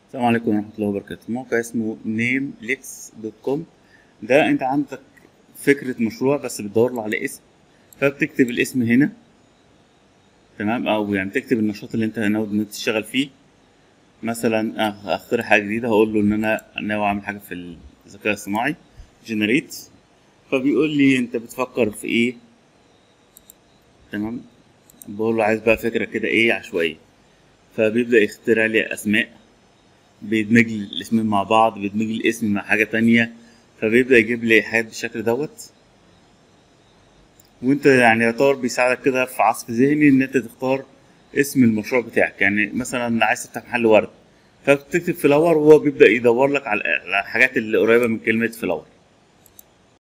السلام عليكم ورحمة الله وبركاته موقع اسمه نيمليكس دوت كوم ده انت عندك فكرة مشروع بس بتدور له على اسم فبتكتب الاسم هنا تمام او يعني تكتب النشاط اللي انت ناوي ان انت تشتغل فيه مثلا أخ- اختار حاجة جديدة هقول له ان انا ناوي اعمل حاجة في الذكاء الصناعي جنريت فبيقول لي انت بتفكر في ايه تمام بقول له عايز بقى فكرة كده ايه عشوائية فبيبدأ يخترع لي اسماء بيدمج لي الاسمين مع بعض بيدمج لي الاسم مع حاجة تانية فبيبدأ يجيب لي حاجات بالشكل دوت وانت يعني يعتبر بيساعدك كده في عصف ذهني ان انت تختار اسم المشروع بتاعك يعني مثلا عايز تفتح محل ورد فبتكتب فلاور وهو بيبدأ يدور لك على على الحاجات اللي قريبة من كلمة فلاور